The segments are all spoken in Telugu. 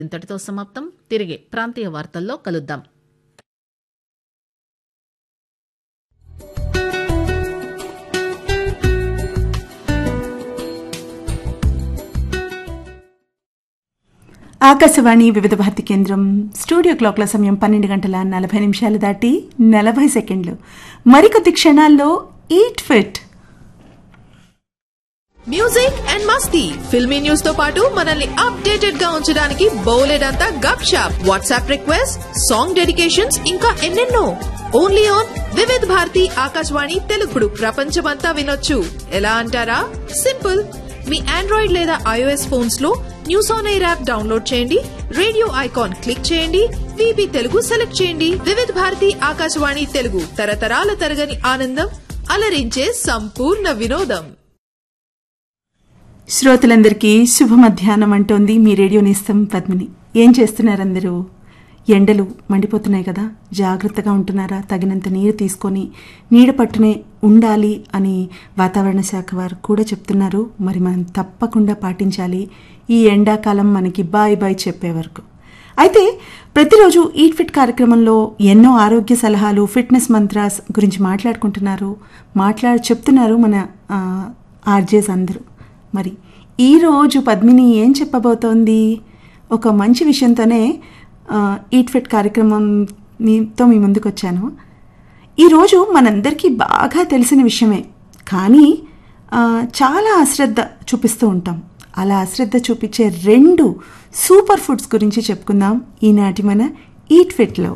ఇంతటితో సమాప్తం తిరిగి ప్రాంతీయ వార్తల్లో కలుద్దాం ఆకాశవాణి వివిధ భారతి కేంద్రం స్టూడియో క్లాక్ల సమయం పన్నెండు గంటల నలభై నిమిషాలు దాటి నలభై సెకండ్లు మరికొద్ది క్షణాల్లో ఈట్ ఫిట్ మ్యూజిక్ అండ్ మస్తీ ఫిల్మీ న్యూస్ తో పాటు మనల్ని అప్డేటెడ్ గా ఉంచడానికి బౌలెడంతా గప్ షాప్ వాట్సాప్ రిక్వెస్ట్ సాంగ్ డెడికేషన్స్ ఇంకా ఎన్నెన్నో ఓన్లీ ఆన్ వివిధ్ భారతి ఆకాశవాణి తెలుగుడు ప్రపంచమంతా వినొచ్చు ఎలా అంటారా సింపుల్ మీ ఆండ్రాయిడ్ లేదా ఐఓఎస్ ఫోన్స్ లో news on air app download చేయండి రేడియో ఐకాన్ క్లిక్ చేయండి విబి తెలుగు సెలెక్ట్ చేయండి వివిధ్ భారతి ఆకాశవాణి తెలుగు తరతరాల తరగని ఆనందం అలరించే సంపూర్ణ వినోదం శ్రోతలందరికీ శుభ మధ్యాహ్నం అంటోంది మీ రేడియో నేస్తం పద్మిని ఏం చేస్తున్నారు అందరూ ఎండలు మండిపోతున్నాయి కదా జాగ్రత్తగా ఉంటున్నారా తగినంత నీరు తీసుకొని నీడ పట్టునే ఉండాలి అని వాతావరణ శాఖ వారు కూడా చెప్తున్నారు మరి మనం తప్పకుండా పాటించాలి ఈ ఎండాకాలం మనకి బాయ్ బాయ్ చెప్పే వరకు అయితే ప్రతిరోజు ఈట్ ఫిట్ కార్యక్రమంలో ఎన్నో ఆరోగ్య సలహాలు ఫిట్నెస్ మంత్రాస్ గురించి మాట్లాడుకుంటున్నారు మాట్లాడి చెప్తున్నారు మన ఆ, ఆర్జేస్ అందరూ మరి ఈరోజు పద్మిని ఏం చెప్పబోతోంది ఒక మంచి విషయంతోనే ఆ, ఈట్ ఫిట్ కార్యక్రమంతో మీ ముందుకు వచ్చాను ఈరోజు మనందరికీ బాగా తెలిసిన విషయమే కానీ ఆ, చాలా అశ్రద్ధ చూపిస్తూ ఉంటాం అలా అశ్రద్ధ చూపించే రెండు సూపర్ ఫుడ్స్ గురించి చెప్పుకుందాం ఈనాటి మన ఈట్ ఫిట్లో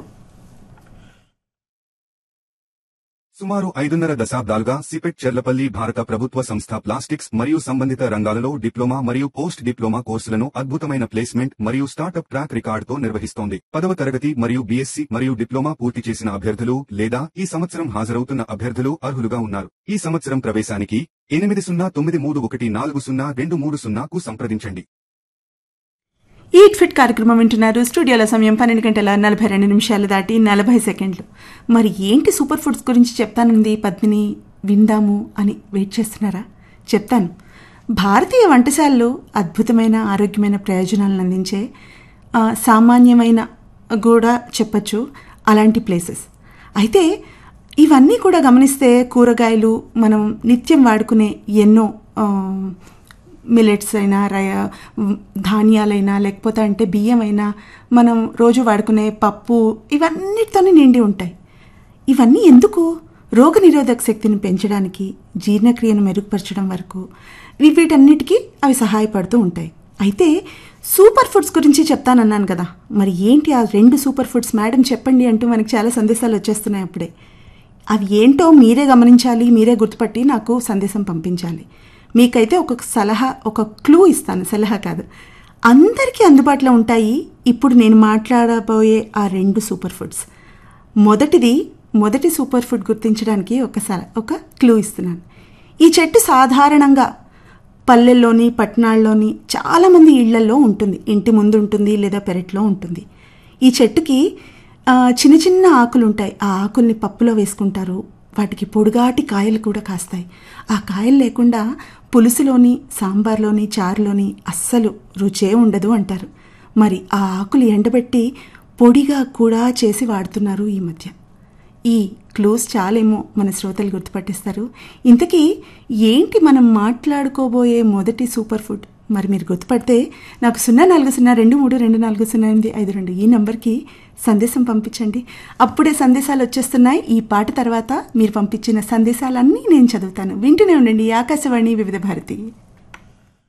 సుమారు ఐదున్నర దశాబ్దాలుగా సిపెట్ చెర్లపల్లి భారత ప్రభుత్వ సంస్థ ప్లాస్టిక్స్ మరియు సంబంధిత రంగాలలో డిప్లొమా మరియు పోస్ట్ డిప్లొమా కోర్సులను అద్భుతమైన ప్లేస్మెంట్ మరియు స్టార్టప్ ట్రాక్ రికార్డుతో నిర్వహిస్తోంది పదవ తరగతి మరియు బీఎస్సీ మరియు డిప్లొమా పూర్తి చేసిన అభ్యర్థులు లేదా ఈ సంవత్సరం హాజరవుతున్న అభ్యర్థులు అర్హులుగా ఉన్నారు ఈ సంవత్సరం ప్రవేశానికి ఎనిమిది సున్నా తొమ్మిది మూడు ఒకటి నాలుగు సున్నా రెండు మూడు సున్నాకు సంప్రదించండి ఈట్ ఫిట్ కార్యక్రమం వింటున్నారు స్టూడియోలో సమయం పన్నెండు గంటల నలభై రెండు నిమిషాలు దాటి నలభై సెకండ్లు మరి ఏంటి సూపర్ ఫుడ్స్ గురించి చెప్తానంది పద్మిని విందాము అని వెయిట్ చేస్తున్నారా చెప్తాను భారతీయ వంటశాలలో అద్భుతమైన ఆరోగ్యమైన ప్రయోజనాలను అందించే ఆ, సామాన్యమైన కూడా చెప్పచ్చు అలాంటి ప్లేసెస్ అయితే ఇవన్నీ కూడా గమనిస్తే కూరగాయలు మనం నిత్యం వాడుకునే ఎన్నో ఆ, మిలెట్స్ అయినా రయ ధాన్యాలైనా లేకపోతే అంటే బియ్యం అయినా మనం రోజు వాడుకునే పప్పు ఇవన్నిటితోనే నిండి ఉంటాయి ఇవన్నీ ఎందుకు రోగనిరోధక శక్తిని పెంచడానికి జీర్ణక్రియను మెరుగుపరచడం వరకు వీ- వీటన్నిటికీ అవి సహాయపడుతూ ఉంటాయి అయితే సూపర్ ఫుడ్స్ గురించి చెప్తానన్నాను కదా మరి ఏంటి ఆ రెండు సూపర్ ఫుడ్స్ మేడం చెప్పండి అంటూ మనకి చాలా సందేశాలు వచ్చేస్తున్నాయి అప్పుడే అవి ఏంటో మీరే గమనించాలి మీరే గుర్తుపట్టి నాకు సందేశం పంపించాలి మీకైతే ఒక సలహా ఒక క్లూ ఇస్తాను సలహా కాదు అందరికీ అందుబాటులో ఉంటాయి ఇప్పుడు నేను మాట్లాడబోయే ఆ రెండు సూపర్ ఫుడ్స్ మొదటిది మొదటి సూపర్ ఫుడ్ గుర్తించడానికి ఒక సల ఒక క్లూ ఇస్తున్నాను ఈ చెట్టు సాధారణంగా పల్లెల్లోని పట్టణాల్లోని చాలామంది ఇళ్లలో ఉంటుంది ఇంటి ముందు ఉంటుంది లేదా పెరట్లో ఉంటుంది ఈ చెట్టుకి ఆ, చిన్న చిన్న ఆకులు ఉంటాయి ఆ ఆకుల్ని పప్పులో వేసుకుంటారు వాటికి పొడుగాటి కాయలు కూడా కాస్తాయి ఆ కాయలు లేకుండా పులుసులోని సాంబార్లోని చారులోని అస్సలు రుచే ఉండదు అంటారు మరి ఆ ఆకులు ఎండబెట్టి పొడిగా కూడా చేసి వాడుతున్నారు ఈ మధ్య ఈ క్లోజ్ చాలేమో మన శ్రోతలు గుర్తుపట్టేస్తారు ఇంతకీ ఏంటి మనం మాట్లాడుకోబోయే మొదటి సూపర్ ఫుడ్ మరి మీరు గుర్తుపడితే నాకు సున్నా నాలుగు సున్నా రెండు మూడు రెండు నాలుగు సున్నా ఎనిమిది ఐదు రెండు ఈ నెంబర్కి సందేశం పంపించండి అప్పుడే సందేశాలు వచ్చేస్తున్నాయి ఈ పాట తర్వాత మీరు పంపించిన సందేశాలన్నీ నేను చదువుతాను వింటూనే ఉండండి ఆకాశవాణి వివిధ భారతి